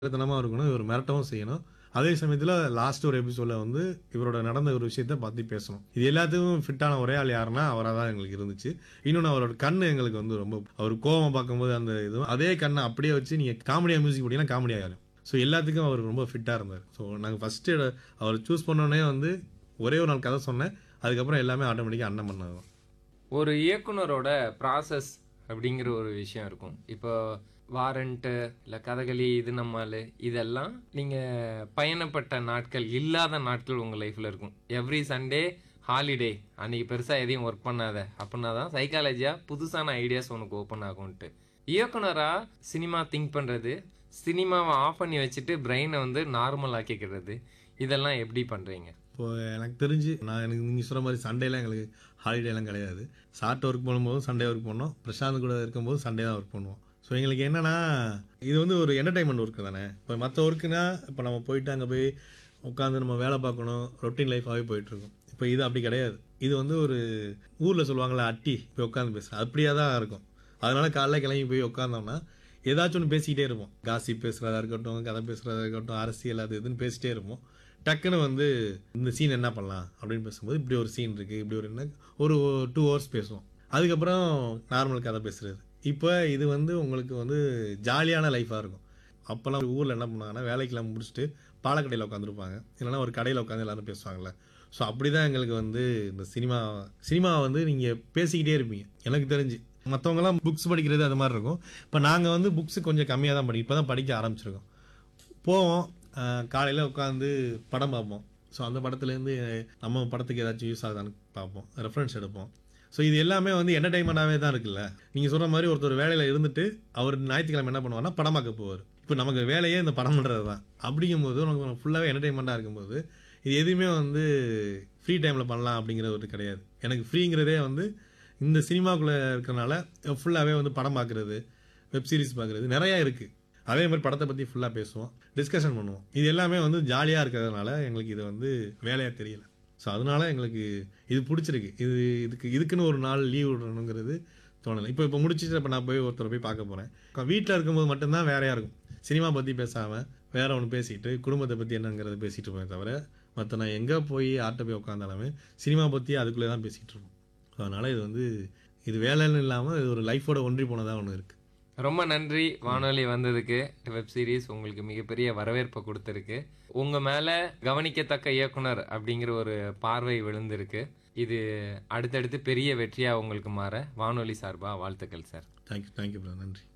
தனமா இருக்கணும் இவர் மிரட்டவும் செய்யணும் அதே சமயத்துல லாஸ்ட் ஒரு எபிசோட்ல வந்து இவரோட நடந்த ஒரு விஷயத்த பத்தி பேசணும் இது எல்லாத்துக்கும் ஃபிட்டான ஒரே ஆள் யாருன்னா அவராக தான் எங்களுக்கு இருந்துச்சு இன்னொன்று அவரோட கண்ணு எங்களுக்கு வந்து ரொம்ப அவர் கோவம் பார்க்கும்போது அந்த இதுவும் அதே கண்ணை அப்படியே வச்சு நீங்க காமெடியா மியூசிக் போட்டீங்கன்னா காமெடி ஆகும் ஸோ எல்லாத்துக்கும் அவர் ரொம்ப ஃபிட்டா இருந்தார் ஸோ நாங்கள் ஃபர்ஸ்ட் அவர் சூஸ் பண்ணோடனே வந்து ஒரே ஒரு நாள் கதை சொன்னேன் அதுக்கப்புறம் எல்லாமே ஆட்டோமேட்டிக்காக அண்ணன் பண்ணாங்க ஒரு இயக்குனரோட ப்ராசஸ் அப்படிங்கிற ஒரு விஷயம் இருக்கும் இப்போ வாரண்ட்டு இல்லை கதகளி இது நம்மால் இதெல்லாம் நீங்கள் பயணப்பட்ட நாட்கள் இல்லாத நாட்கள் உங்கள் லைஃப்பில் இருக்கும் எவ்ரி சண்டே ஹாலிடே அன்னைக்கு பெருசாக எதையும் ஒர்க் பண்ணாத அப்படின்னா தான் சைக்காலஜியாக புதுசான ஐடியாஸ் உனக்கு ஓப்பன் ஆகும்ன்ட்டு இயக்குனராக சினிமா திங்க் பண்ணுறது சினிமாவை ஆஃப் பண்ணி வச்சுட்டு பிரெயினை வந்து நார்மல் ஆக்கிக்கிறது இதெல்லாம் எப்படி பண்ணுறீங்க இப்போ எனக்கு தெரிஞ்சு நான் எனக்கு நீங்கள் சொல்கிற மாதிரி சண்டேலாம் எங்களுக்கு ஹாலிடேலாம் கிடையாது சார்ட் ஒர்க் பண்ணும்போது சண்டே ஒர்க் பண்ணோம் பிரசாந்த் கூட இருக்கும்போது சண்டே தான் ஒர்க் பண்ணுவோம் ஸோ எங்களுக்கு என்னன்னா இது வந்து ஒரு என்டர்டைன்மெண்ட் ஒர்க்கு தானே இப்போ மற்ற ஒர்க்குனா இப்போ நம்ம போயிட்டு அங்கே போய் உட்காந்து நம்ம வேலை பார்க்கணும் ரொட்டீன் லைஃபாகவே போயிட்டுருக்கோம் இப்போ இது அப்படி கிடையாது இது வந்து ஒரு ஊரில் சொல்லுவாங்களே அட்டி போய் உட்காந்து பேசுகிறேன் அப்படியே தான் இருக்கும் அதனால காலைல கிளம்பி போய் உட்காந்தோம்னா ஏதாச்சும் ஒன்று பேசிக்கிட்டே இருப்போம் காசி பேசுகிறதா இருக்கட்டும் கதை பேசுகிறதா இருக்கட்டும் அரசியல் அது இதுன்னு பேசிட்டே இருப்போம் டக்குன்னு வந்து இந்த சீன் என்ன பண்ணலாம் அப்படின்னு பேசும்போது இப்படி ஒரு சீன் இருக்குது இப்படி ஒரு என்ன ஒரு டூ ஹவர்ஸ் பேசுவோம் அதுக்கப்புறம் நார்மல் கதை பேசுறது இப்போ இது வந்து உங்களுக்கு வந்து ஜாலியான லைஃபாக இருக்கும் அப்போல்லாம் ஊரில் என்ன பண்ணுவாங்கன்னா வேலைக்கெல்லாம் முடிச்சுட்டு பாலக்கடையில் உட்காந்துருப்பாங்க இல்லைன்னா ஒரு கடையில் உட்காந்து எல்லாரும் பேசுவாங்கல்ல ஸோ அப்படி தான் எங்களுக்கு வந்து இந்த சினிமா சினிமா வந்து நீங்கள் பேசிக்கிட்டே இருப்பீங்க எனக்கு தெரிஞ்சு மற்றவங்கலாம் புக்ஸ் படிக்கிறது அது மாதிரி இருக்கும் இப்போ நாங்கள் வந்து புக்ஸ் கொஞ்சம் கம்மியாக தான் படி இப்போ தான் படிக்க ஆரம்பிச்சிருக்கோம் போவோம் காலையில் உட்காந்து படம் பார்ப்போம் ஸோ அந்த படத்துலேருந்து நம்ம படத்துக்கு ஏதாச்சும் யூஸ் ஆகுதான்னு பார்ப்போம் ரெஃபரன்ஸ் எடுப்போம் ஸோ இது எல்லாமே வந்து என்டர்டைன்மெண்ட்டாகவே தான் இருக்குல்ல நீங்கள் சொல்கிற மாதிரி ஒருத்தர் வேலையில் இருந்துட்டு அவர் ஞாயிற்றுக்கிழமை என்ன பண்ணுவார்னா படம் பார்க்க போவார் இப்போ நமக்கு வேலையே இந்த படம் பண்ணுறது தான் அப்படிங்கும்போது நமக்கு ஃபுல்லாகவே என்டர்டைன்மெண்ட்டாக இருக்கும்போது இது எதுவுமே வந்து ஃப்ரீ டைமில் பண்ணலாம் அப்படிங்கிறது ஒரு கிடையாது எனக்கு ஃப்ரீங்கிறதே வந்து இந்த சினிமாக்குள்ளே இருக்கிறனால ஃபுல்லாகவே வந்து படம் பார்க்குறது வெப் சீரிஸ் பார்க்குறது நிறையா இருக்குது அதே மாதிரி படத்தை பற்றி ஃபுல்லாக பேசுவோம் டிஸ்கஷன் பண்ணுவோம் இது எல்லாமே வந்து ஜாலியாக இருக்கிறதுனால எங்களுக்கு இது வந்து வேலையாக தெரியல ஸோ அதனால எங்களுக்கு இது பிடிச்சிருக்கு இது இதுக்கு இதுக்குன்னு ஒரு நாள் லீவ் விடணுங்கிறது தோணலை இப்போ இப்போ முடிச்சுட்டு இப்போ நான் போய் ஒருத்தரை போய் பார்க்க போகிறேன் வீட்டில் இருக்கும்போது மட்டும்தான் வேறையாக இருக்கும் சினிமா பற்றி பேசாமல் வேற ஒன்று பேசிட்டு குடும்பத்தை பற்றி என்னங்கிறத பேசிட்டு இருப்பேன் தவிர மற்ற நான் எங்கே போய் ஆட்டை போய் உட்காந்தாலுமே சினிமா பற்றி அதுக்குள்ளே தான் பேசிகிட்டு இருப்போம் ஸோ அதனால் இது வந்து இது வேலைன்னு இல்லாமல் இது ஒரு லைஃபோட ஒன்றி போனதாக ஒன்று இருக்குது ரொம்ப நன்றி வானொலி வந்ததுக்கு வெப் சீரிஸ் உங்களுக்கு மிகப்பெரிய வரவேற்பை கொடுத்துருக்கு உங்க மேல கவனிக்கத்தக்க இயக்குனர் அப்படிங்கிற ஒரு பார்வை விழுந்திருக்கு இது அடுத்தடுத்து பெரிய வெற்றியா உங்களுக்கு மாற வானொலி சார்பா வாழ்த்துக்கள் சார் தேங்க்யூ தேங்க்யூ நன்றி